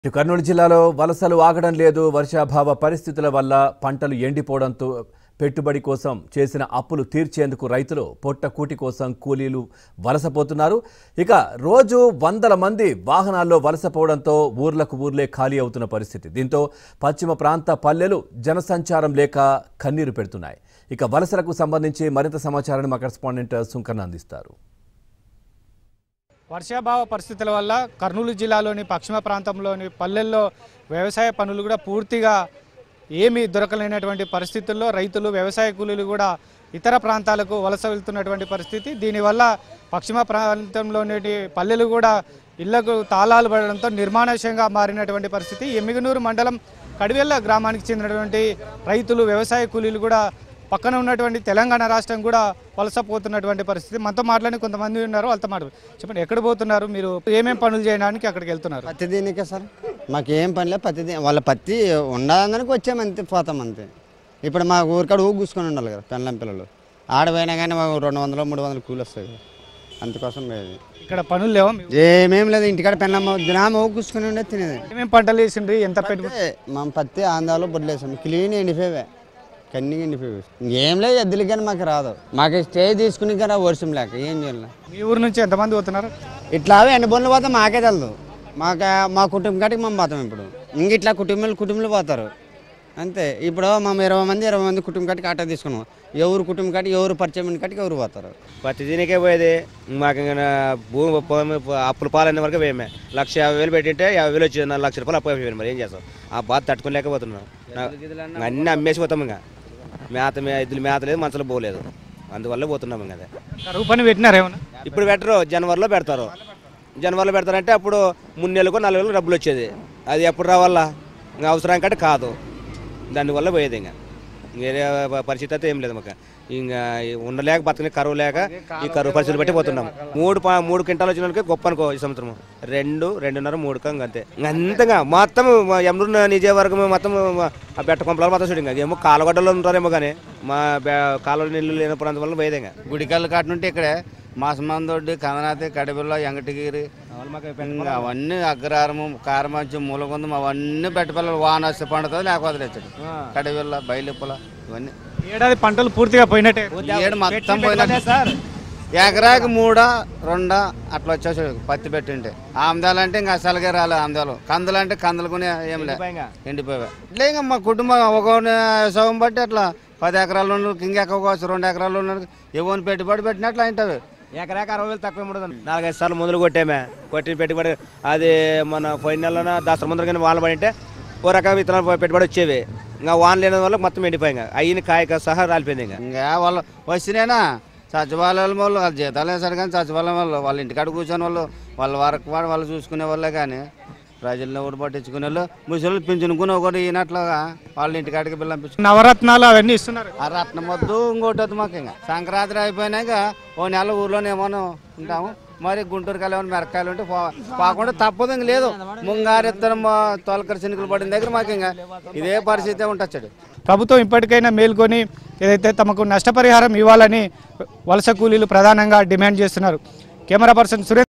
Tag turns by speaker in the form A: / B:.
A: ఇటు కర్నూలు జిల్లాలో వలసలు ఆగడం లేదు వర్షాభావ పరిస్థితుల వల్ల పంటలు ఎండిపోవడంతో పెట్టుబడి కోసం చేసిన అప్పులు తీర్చేందుకు రైతులు పొట్ట కూటి కోసం కూలీలు వలసపోతున్నారు ఇక రోజు వందల మంది వాహనాల్లో వలసపోవడంతో ఊర్లకు ఊర్లే ఖాళీ అవుతున్న పరిస్థితి దీంతో పశ్చిమ ప్రాంత పల్లెలు జనసంచారం లేక కన్నీరు పెడుతున్నాయి ఇక వలసలకు సంబంధించి మరింత సమాచారాన్ని మా కరెస్పాండెంట్ సుంకన్న అందిస్తారు
B: వర్షాభావ పరిస్థితుల వల్ల కర్నూలు జిల్లాలోని పశ్చిమ ప్రాంతంలోని పల్లెల్లో వ్యవసాయ పనులు కూడా పూర్తిగా ఏమీ దొరకలేనటువంటి పరిస్థితుల్లో రైతులు వ్యవసాయ కూలీలు కూడా ఇతర ప్రాంతాలకు వలస వెళ్తున్నటువంటి పరిస్థితి దీనివల్ల పశ్చిమ ప్రాంతంలోని పల్లెలు కూడా ఇళ్లకు తాళాలు పడడంతో నిర్మానుష్యంగా మారినటువంటి పరిస్థితి ఎమ్మిగనూరు మండలం కడివెల్ల గ్రామానికి చెందినటువంటి రైతులు వ్యవసాయ కూలీలు కూడా పక్కన ఉన్నటువంటి తెలంగాణ రాష్ట్రం కూడా వలసపోతున్నటువంటి పరిస్థితి మనతో మాట్లాడి కొంతమంది ఉన్నారు వాళ్ళతో మాట్లాడు చెప్పండి ఎక్కడ పోతున్నారు మీరు ఏమేం పనులు చేయడానికి అక్కడికి వెళ్తున్నారు
C: పత్తి దీనికే సార్ మాకేం పని లేదు పత్తి దీ- వాళ్ళ పత్తి ఉండదానికి వచ్చాము అంతే పోతాం అంతే ఇప్పుడు మా ఊరికాడ ఊగు కూసుకొని ఉండాలి కదా పెళ్ళం పిల్లలు ఆడపోయినా కానీ మాకు రెండు వందలు మూడు వందలు కూలి వస్తాయి కదా. అందుకోసం లేదు
B: ఇక్కడ పనులు లేవా మీకు?
C: ఏమేం లేదు ఇంటికాడ పెళ్ళమ్మ దినామ ఊగు కూసుకొని ఉండే తినేది
B: ఏమేం పంటలు వేసిండ్రి ఎంత పెట్టుబడి
C: అదే మా పత్తి ఆంధ్రాలో బొడ్లేసాం క్లీన్ ఎండిపోయావే కన్నీగా ఎండిపోయాయి ఇంకేం లేదు ఎద్దులకి కానీ మాకు రాదు మాకు స్టే తీసుకుని కానీ వర్షం లేక ఏం చేయాలి
B: మీ ఊరు నుంచి ఎంతమంది పోతున్నారు
C: ఇట్లా ఎండ బొన్లు పోతే మాకే తెలదు మాకు మా కుటుంబం కాటికి మేము పోతాం ఇప్పుడు ఇంక ఇట్లా కుటుంబాలు కుటుంబాలు పోతారు అంతే ఇప్పుడు మేము ఇరవై మంది ఇరవై మంది కుటుంబం కాటికి ఆటో తీసుకున్నాం ఎవరు కుటుంబం కాటికి ఎవరు పరిచయం ఉన్న కాటికి ఎవరు పోతారు
D: పత్తి దీనికే పోయేది మాకు ఇంకా భూమి భూమి అప్పుల పాలైన వరకు వేయమే లక్ష యాభై వేలు పెట్టింటే యాభై వేలు వచ్చేది నాలుగు లక్ష రూపాయలు అప్పు అయిపోయింది మరి ఏం చేస్తాం ఆ బాధ తట్టుకోలేకపోతున్నాం నా- అన్నీ అమ్మేసి పోతాం ఇంకా మేత మే ఇద్దరు మేత లేదు మంచలు పోలేదు అందువల్ల పోతున్నాం ఇంకా అదే
B: కరువు పని పెట్టినారు ఏమన్నా
D: ఇప్పుడు పెట్టరు జనవరిలో పెడతారు జనవరిలో పెడతారంటే అప్పుడు మూడు నెలలకు నాలుగు నెలలకు డబ్బులు వచ్చేది అది ఎప్పుడు రావాలా ఇంకా అవసరం కంటే కాదు దానివల్ల పోయేది ఇంకా వేరే ప- పరిస్థితి అయితే ఏం లేదు మాకు ఇంకా ఈ ఉండలేక బతకని కరువు లేక ఈ కరువు పరిస్థితులు బట్టి పోతున్నాం మూడు పా- మూడు క్వింటాలు వచ్చిన వాళ్ళకి గొప్ప అనుకో ఈ సంవత్సరం రెండు రెండున్నర మూడు కంగా అంతే ఇంక అంతగా మొత్తం ఎమరు నిజవర్గం మొత్తం ఆ బెట్ట కొంపలాలు మొత్తం చూడండి ఇంకా ఏమో కాలగడ్డలో ఉంటారేమో కానీ మా బె- కాలువ నీళ్ళు లేనప్పుడు అందువల్ల పోయేది ఇంకా
E: గుడికల్లు కాటనుంటే ఇక్కడే మాసమందొడ్డి కందనాథి కడబిల్ల ఎంగటగిరి ఇంకా అవన్నీ అగ్రహారము కారమంచం మూలకొందం అవన్నీ పెట్టపిల్లలు వాన వస్తే పండుతుంది లేకపోతే లేచాడు కడబిల్ల బయలుప్పల ఇవన్నీ
B: ఏడాది పంటలు పూర్తిగా పోయినట్టే
E: ఈ ఏడు మొత్తం పోయినట్టు ఎకరాకి మూడా రెండా అట్లా వచ్చేసి పత్తి పెట్టింటే ఆమ్దాలు అంటే ఇంకా అసలుగా రాలే ఆమ్దాలు కందులు అంటే కందులు కొని ఏం లే ఎండిపోయాయి ఇట్లా ఇంకా మా కుటుంబం ఒక సగం బట్టి అట్లా పది ఎకరాలు ఉన్న ఇంకెక్క రెండు ఎకరాలు ఉన్న ఎవరిని పెట్టుబడి పెట్టినట్లు అయింటవి
D: ఎకరాకి అరవై వేలు తక్కువ ఉండదు నాలుగైదు సార్లు ముందులు కొట్టామే కొట్టిన పెట్టుబడి అది మన పోయిన నెలలో దసరా ముందర కానీ వాన పడింటే ఓ రకం విత్తనాలు పెట్టుబడి వచ్చేవి ఇంకా వాన లేని వల్ల మొత్తం ఎండిపోయి ఇంకా అయిన కాయక సహా రాలిపోయింది ఇంకా
E: ఇంకా వాళ్ళు వచ్చినేనా సచివాలయం వాళ్ళు వాళ్ళ జీతాలు వేసారు కానీ సచివాలయం వాళ్ళు వాళ్ళ ఇంటికాడ కూర్చొని వాళ్ళు వాళ్ళ వరకు వాడు వాళ్ళు చూసుకునే వాళ్ళే కానీ ప్రజలను ఎవరు పట్టించుకునే వాళ్ళు ముసలి పింఛనుకుని ఒకటి ఈనట్లుగా వాళ్ళ ఇంటికాడికి పిల్లంపించు
B: నవరత్నాలు అవన్నీ ఇస్తున్నారు
E: ఆ రత్నం వద్దు ఇంకోటి వద్దు మాకు ఇంకా సంక్రాంతి అయిపోయినాక ఓ నెల ఊర్లోనే ఏమో ఉంటాము మరి గుంటూరు కాయలు ఏమైనా మిరకాయలు ఉంటే పో- పోకుండా తప్పదు ఇంక లేదు ముంగారు ఇత్తనం తొలకరి చినుకులు పడిన దగ్గర మాకు ఇంకా ఇదే పరిస్థితి ఉంటుంది
B: ప్రభుత్వం ఇప్పటికైనా మేల్కొని ఏదైతే తమకు నష్టపరిహారం ఇవ్వాలని వలస కూలీలు ప్రధానంగా డిమాండ్ చేస్తున్నారు కెమెరా పర్సన్ సురేష్